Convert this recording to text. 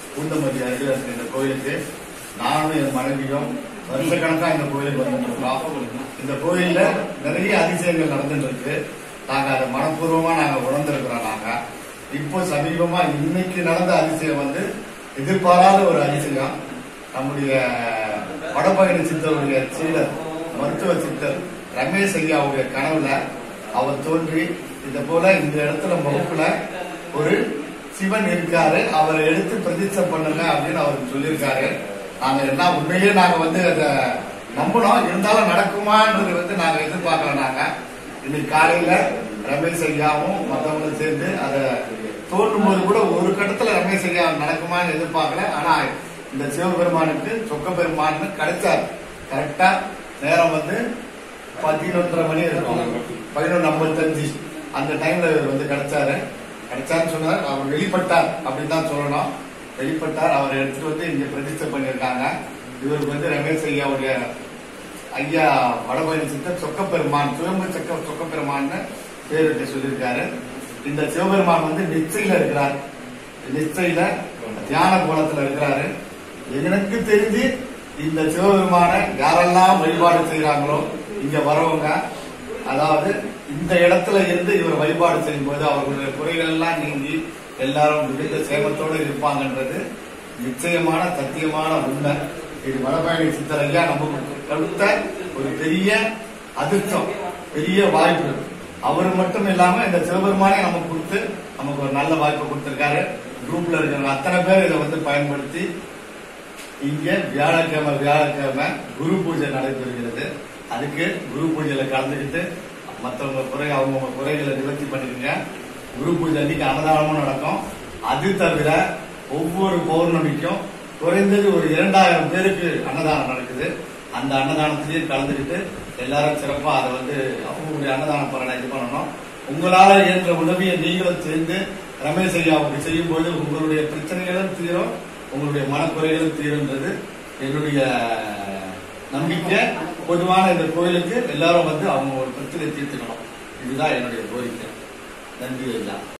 பூந்தமல்லி அருகில் இருக்க இந்த கோயிலுக்கு நானும் என் மனைவியும் வருஷக்கணக்கா இந்த கோயிலுக்கு வந்துட்டு இருக்கோம் இந்த கோயில்ல நிறைய அதிசயங்கள் நடந்துட்டு இருக்கு நாங்க அதை மனப்பூர்வமா நாங்க உணர்ந்திருக்கிறோம் நாங்க இப்போ சமீபமா இன்னைக்கு நடந்த அதிசயம் வந்து எதிர்பாராத ஒரு அதிசயம் நம்முடைய வடபழனி சித்தருடைய சீடர் மருத்துவ சித்தர் ரமேஷ் ஐயாவுடைய கனவுல அவர் தோன்றி இந்த போல இந்த இடத்துல வகுப்புல ஒரு சிவன் இருக்காரு அவரை எடுத்து பிரதிஷ்டை பண்ணுங்க அப்படின்னு அவர் சொல்லியிருக்காரு நாங்க எல்லாம் உண்மையிலேயே நாங்க வந்து அதை நம்பணும் இருந்தாலும் நடக்குமான்றது வந்து நாங்க எதிர்பார்க்கல நாங்க இன்னைக்கு காலையில ரமேஷ் ஐயாவும் மற்றவங்களும் சேர்ந்து அதை தோன்றும் போது கூட ஒரு கட்டத்துல ரமேஷ் ஐயா நடக்குமான்னு எதிர்பார்க்கல ஆனா இந்த சிவபெருமானுக்கு சொக்க பெருமான்னு கிடைச்சார் கரெக்டா நேரம் வந்து பதினொன்றரை மணி இருக்கும் பதினொன்று ஐம்பத்தஞ்சு அந்த டைம்ல இவர் வந்து கிடைச்சாரு கிடைச்சாருன்னு சொன்னார் அவர் வெளிப்பட்டார் அப்படின்னு தான் சொல்லணும் வெளிப்பட்டார் அவர் எடுத்துட்டு வந்து இங்க பிரதிஷ்டை பண்ணியிருக்காங்க இவருக்கு வந்து ரமேஷ் ஐயாவுடைய ஐயா வடபழனி சித்தர் சொக்கப்பெருமான் சுயம்பு சொக்க சொக்கப்பெருமான்னு பேர் வைக்க சொல்லியிருக்காரு இந்த சிவபெருமான் வந்து நிச்சயில இருக்கிறார் நிச்சயில தியான கோலத்துல இருக்கிறாரு எனக்கு தெரிஞ்சு இந்த சிவபெருமான யாரெல்லாம் வழிபாடு செய்யறாங்களோ இங்க வரவங்க அதாவது இந்த இடத்துல இருந்து இவர் வழிபாடு செய்யும் போது அவர்களுடைய குறைகள் எல்லாம் நீங்கி எல்லாரும் மிகுந்த சேமத்தோடு இருப்பாங்கன்றது நிச்சயமான சத்தியமான உண்மை இது வடபழனி சித்தர் ஐயா நமக்கு கொடுத்த ஒரு பெரிய அதிர்ஷ்டம் பெரிய வாய்ப்பு அவர் மட்டும் இல்லாம இந்த சிவபெருமானே நமக்கு கொடுத்து நமக்கு ஒரு நல்ல வாய்ப்பு கொடுத்திருக்காரு குரூப்ல இருக்கிற அத்தனை பேர் இதை வந்து பயன்படுத்தி இங்க வியாழக்கிழமை வியாழக்கிழமை குரு பூஜை நடைபெறுகிறது அதுக்கு குரு பூஜையில கலந்துக்கிட்டு மற்றவங்க குறை அவங்கவுங்க குறைகளை நிவர்த்தி பண்ணிக்கோங்க குரு பூஜை அன்னைக்கு அன்னதானமும் நடக்கும் அது தவிர ஒவ்வொரு பௌர்ணமிக்கும் குறைந்தது ஒரு இரண்டாயிரம் பேருக்கு அன்னதானம் நடக்குது அந்த அன்னதானத்திலையும் கலந்துக்கிட்டு எல்லாரும் சிறப்பா அதை வந்து அவங்களுடைய அன்னதான பலனை இது பண்ணணும் உங்களால இயன்ற உதவியை நீங்களும் சேர்ந்து ரமேஷ் ஐயாவுக்கு செய்யும்போது உங்களுடைய பிரச்சனைகளும் தீரும் உங்களுடைய மனக்குறைகளும் தீரும்ன்றது என்னுடைய நம்பிக்கை பொதுவான இந்த கோயிலுக்கு எல்லாரும் வந்து அவங்க ஒரு பிரச்சனையை தீர்த்துக்கணும் இதுதான் என்னுடைய கோரிக்கை நன்றி ஐயா